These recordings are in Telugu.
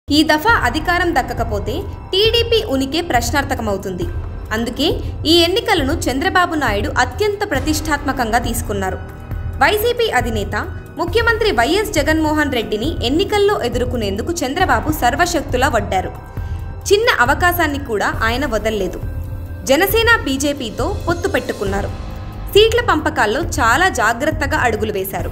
ఈ దఫా అధికారం దక్కకపోతే టీడీపీ ఉనికి ప్రశ్నార్థకమవుతుంది అందుకే ఈ ఎన్నికలను చంద్రబాబు నాయుడు అత్యంత ప్రతిష్టాత్మకంగా తీసుకున్నారు వైసీపీ అధినేత ముఖ్యమంత్రి వైఎస్ జగన్మోహన్ రెడ్డిని ఎన్నికల్లో ఎదుర్కొనేందుకు చంద్రబాబు సర్వశక్తులా వడ్డారు చిన్న అవకాశాన్ని కూడా ఆయన వదల్లేదు జనసేన బీజేపీతో పొత్తు పెట్టుకున్నారు సీట్ల పంపకాల్లో చాలా జాగ్రత్తగా అడుగులు వేశారు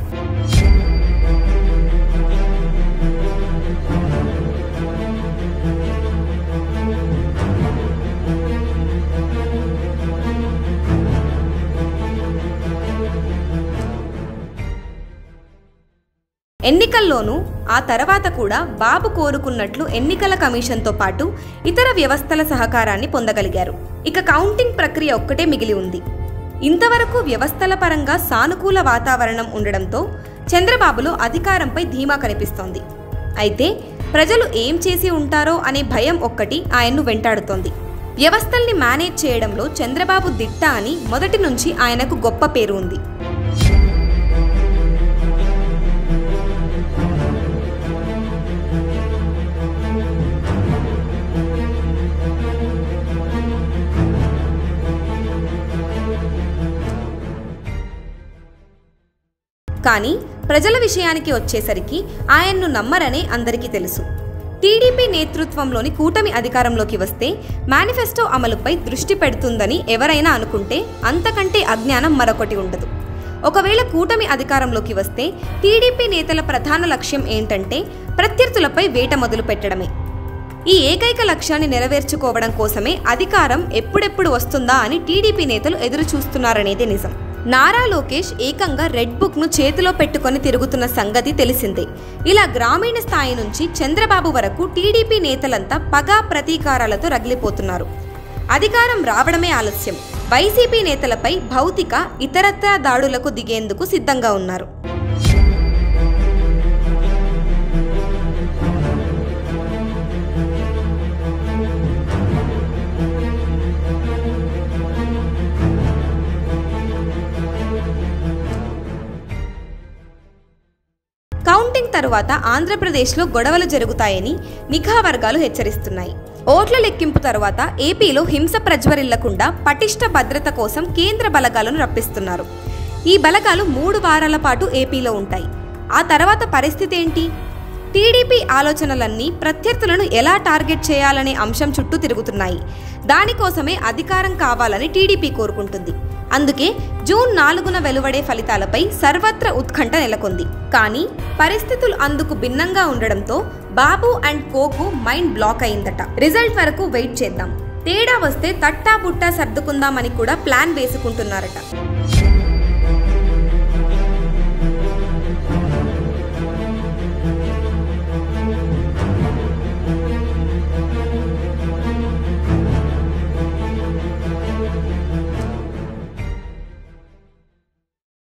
ఎన్నికల్లోనూ ఆ తర్వాత కూడా బాబు కోరుకున్నట్లు ఎన్నికల కమిషన్తో పాటు ఇతర వ్యవస్థల సహకారాన్ని పొందగలిగారు ఇక కౌంటింగ్ ప్రక్రియ ఒక్కటే మిగిలి ఉంది ఇంతవరకు వ్యవస్థల పరంగా సానుకూల వాతావరణం ఉండడంతో చంద్రబాబులో అధికారంపై ధీమా కనిపిస్తోంది అయితే ప్రజలు ఏం చేసి ఉంటారో అనే భయం ఒక్కటి ఆయన్ను వెంటాడుతోంది వ్యవస్థల్ని మేనేజ్ చేయడంలో చంద్రబాబు దిట్ట అని మొదటి నుంచి ఆయనకు గొప్ప పేరు ఉంది కానీ ప్రజల విషయానికి వచ్చేసరికి ఆయన్ను నమ్మరనే అందరికీ తెలుసు టీడీపీ నేతృత్వంలోని కూటమి అధికారంలోకి వస్తే మేనిఫెస్టో అమలుపై దృష్టి పెడుతుందని ఎవరైనా అనుకుంటే అంతకంటే అజ్ఞానం మరొకటి ఉండదు ఒకవేళ కూటమి అధికారంలోకి వస్తే టీడీపీ నేతల ప్రధాన లక్ష్యం ఏంటంటే ప్రత్యర్థులపై వేట మొదలు పెట్టడమే ఈ ఏకైక లక్ష్యాన్ని నెరవేర్చుకోవడం కోసమే అధికారం ఎప్పుడెప్పుడు వస్తుందా అని టీడీపీ నేతలు ఎదురు చూస్తున్నారనేదే నిజం నారా లోకేష్ ఏకంగా రెడ్ బుక్ ను చేతిలో పెట్టుకొని తిరుగుతున్న సంగతి తెలిసిందే ఇలా గ్రామీణ స్థాయి నుంచి చంద్రబాబు వరకు టీడీపీ నేతలంతా పగా ప్రతీకారాలతో రగిలిపోతున్నారు అధికారం రావడమే ఆలస్యం వైసీపీ నేతలపై భౌతిక ఇతరత్ర దాడులకు దిగేందుకు సిద్ధంగా ఉన్నారు కౌంటింగ్ తరువాత ఆంధ్రప్రదేశ్లో గొడవలు జరుగుతాయని నిఘా వర్గాలు హెచ్చరిస్తున్నాయి ఓట్ల లెక్కింపు తరువాత ఏపీలో హింస ప్రజ్వరిల్లకుండా పటిష్ట భద్రత కోసం కేంద్ర బలగాలను రప్పిస్తున్నారు ఈ బలగాలు మూడు వారాల పాటు ఏపీలో ఉంటాయి ఆ తర్వాత పరిస్థితి ఏంటి టీడీపీ ఆలోచనలన్నీ ప్రత్యర్థులను ఎలా టార్గెట్ చేయాలనే అంశం చుట్టూ తిరుగుతున్నాయి దానికోసమే అధికారం కావాలని టీడీపీ కోరుకుంటుంది అందుకే జూన్ నాలుగున వెలువడే ఫలితాలపై సర్వత్ర ఉత్కంఠ నెలకొంది కానీ పరిస్థితులు అందుకు భిన్నంగా ఉండడంతో బాబు అండ్ కోకు మైండ్ బ్లాక్ అయిందట రిజల్ట్ వరకు వెయిట్ చేద్దాం తేడా వస్తే తట్టా బుట్టా సర్దుకుందామని కూడా ప్లాన్ వేసుకుంటున్నారట